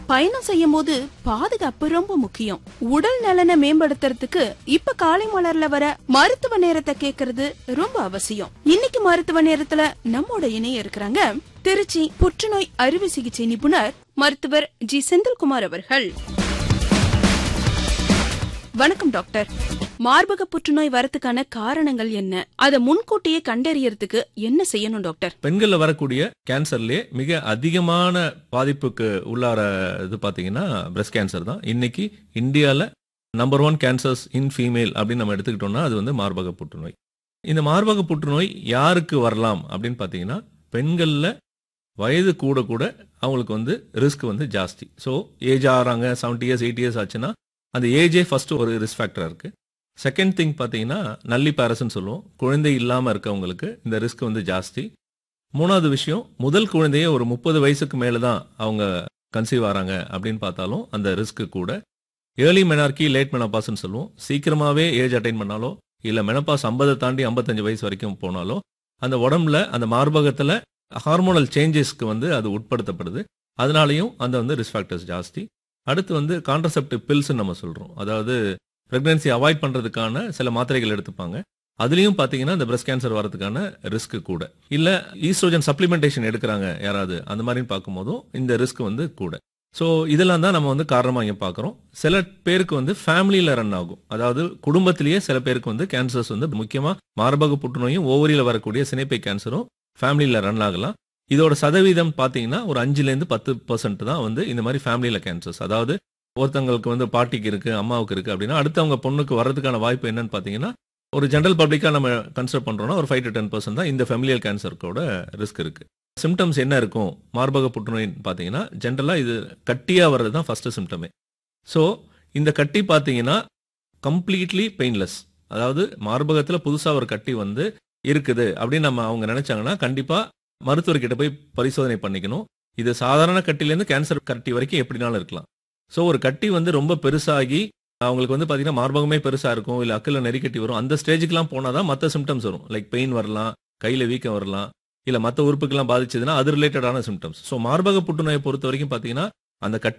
பயணம் செய்யும் போது பாதுகாப்பு ரொம்ப முக்கியம் உடல் நலனை மேம்படுத்துறதுக்கு இப்ப காலை மலர்ல வர மருத்துவ நேரத்தை கேக்குறது ரொம்ப அவசியம் இன்னைக்கு மருத்துவ நேரத்துல நம்மோட இணைய இருக்கிறாங்க திருச்சி புற்றுநோய் அறுவை சிகிச்சை நிபுணர் மருத்துவர் ஜி செந்தில்குமார் அவர்கள் வணக்கம் டாக்டர் மார்பக புற்றுநோய் வரதுக்கான காரணங்கள் என்ன அதை முன்கூட்டியே கண்டறியறதுக்கு என்ன செய்யணும் டாக்டர் பெண்கள்ல வரக்கூடிய கேன்சர்லயே மிக அதிகமான பாதிப்புக்கு உள்ளார இது பாத்தீங்கன்னா பிரஸ்ட் கேன்சர் தான் இன்னைக்கு இந்தியால number one cancers in female அப்படின்னு நம்ம எடுத்துக்கிட்டோம்னா அது வந்து மார்பக புற்றுநோய் இந்த மார்பக புற்றுநோய் யாருக்கு வரலாம் அப்படின்னு பாத்தீங்கன்னா பெண்கள்ல வயது கூட கூட அவங்களுக்கு வந்து ரிஸ்க் வந்து ஜாஸ்தி ஸோ ஏஜ் ஆறாங்க செவன்டி இயர்ஸ் எயிட் இயர்ஸ் ஆச்சுன்னா அந்த ஏஜே ஃபர்ஸ்ட் ஒரு ரிஸ்க் ஃபேக்டரா இருக்கு செகண்ட் திங் பார்த்தீங்கன்னா நல்லி பேரஸ்ன்னு சொல்லுவோம் குழந்தை இல்லாமல் இருக்கவங்களுக்கு இந்த ரிஸ்க் வந்து ஜாஸ்தி மூணாவது விஷயம் முதல் குழந்தையே ஒரு முப்பது வயசுக்கு மேலே தான் அவங்க கன்சீவ் ஆறாங்க அப்படின்னு பார்த்தாலும் அந்த ரிஸ்க் கூட ஏர்லி மெனார்கி லேட் மெனப்பாஸ்ன்னு சொல்லுவோம் சீக்கிரமாகவே ஏஜ் அட்டைன் பண்ணாலோ இல்லை மெனப்பாஸ் ஐம்பதை தாண்டி ஐம்பத்தஞ்சு வயசு வரைக்கும் போனாலோ அந்த உடம்புல அந்த மார்பகத்தில் ஹார்மோனல் சேஞ்சஸ்க்கு வந்து அது உட்படுத்தப்படுது அதனாலையும் அந்த வந்து ரிஸ்க் ஃபேக்டர்ஸ் ஜாஸ்தி அடுத்து வந்து கான்ட்ரசெப்டிவ் பில்ஸ்ன்னு நம்ம சொல்கிறோம் அதாவது பிரெக்னன்சி அவாய்ட் பண்ணுறதுக்கான சில மாத்திரைகள் எடுத்துப்பாங்க அதுலேயும் பார்த்தீங்கன்னா இந்த பிரஸ்ட் கேன்சர் வரதுக்கான ரிஸ்க் கூட இல்லை ஈஸ்ட்ரோஜன் சப்ளிமெண்டேஷன் எடுக்கிறாங்க யாராவது அந்த மாதிரின்னு பார்க்கும்போதும் இந்த ரிஸ்க் வந்து கூட ஸோ இதெல்லாம் தான் நம்ம வந்து காரணமாக இங்கே பார்க்குறோம் சில பேருக்கு வந்து ஃபேமிலியில் ரன் ஆகும் அதாவது குடும்பத்திலேயே சில பேருக்கு வந்து கேன்சர்ஸ் வந்து முக்கியமாக மார்பக புற்றுநோயும் ஓவரியில் வரக்கூடிய சினைப்பை கேன்சரும் ஃபேமிலியில் ரன் ஆகலாம் இதோட சதவீதம் பார்த்தீங்கன்னா ஒரு அஞ்சுலேருந்து பத்து பர்சன்ட் தான் வந்து இந்த மாதிரி ஃபேமிலியில் கேன்சர்ஸ் அதாவது ஒருத்தங்களுக்கு வந்து பாட்டிக்கு இருக்கு அம்மாவுக்கு இருக்கு அப்படின்னா அடுத்தவங்க பொண்ணுக்கு வர்றதுக்கான வாய்ப்பு என்னன்னு பார்த்தீங்கன்னா ஒரு ஜென்ரல் பப்ளிக்காக நம்ம கன்சிடர் பண்றோம்னா ஒரு ஃபைவ் டு டென் பர்சன்ட் தான் இந்த ஃபெமிலியல் கேன்சருக்கோட ரிஸ்க் இருக்கு சிம்டம்ஸ் என்ன இருக்கும் மார்பக புற்றுநோயின்னு பார்த்தீங்கன்னா ஜென்ரலாக இது கட்டியாக வர்றது தான் ஃபர்ஸ்ட் சிம்டமே ஸோ இந்த கட்டி பார்த்தீங்கன்னா கம்ப்ளீட்லி பெயின்லெஸ் அதாவது மார்பகத்தில் புதுசாக ஒரு கட்டி வந்து இருக்குது அப்படின்னு நம்ம அவங்க நினைச்சாங்கன்னா கண்டிப்பாக மருத்துவர்கிட்ட போய் பரிசோதனை பண்ணிக்கணும் இது சாதாரண கட்டிலேருந்து கேன்சர் கட்டி வரைக்கும் எப்படினாலும் இருக்கலாம் ஸோ ஒரு கட்டி வந்து ரொம்ப பெருசாகி அவங்களுக்கு வந்து பார்த்தீங்கன்னா மார்பகமே பெருசாக இருக்கும் இல்லை அக்கில் நெறிக்கட்டி வரும் அந்த ஸ்டேஜுக்குலாம் போனால் தான் மற்ற சிம்டம்ஸ் வரும் லைக் பெயின் வரலாம் கையில் வீக்கம் வரலாம் இல்லை மற்ற உறுப்புக்கெல்லாம் பாதிச்சதுன்னா அது ரிலேட்டடான சிம்டம்ஸ் ஸோ மார்பக புற்றுநோயை பொறுத்த வரைக்கும் பார்த்தீங்கன்னா அந்த கட்டி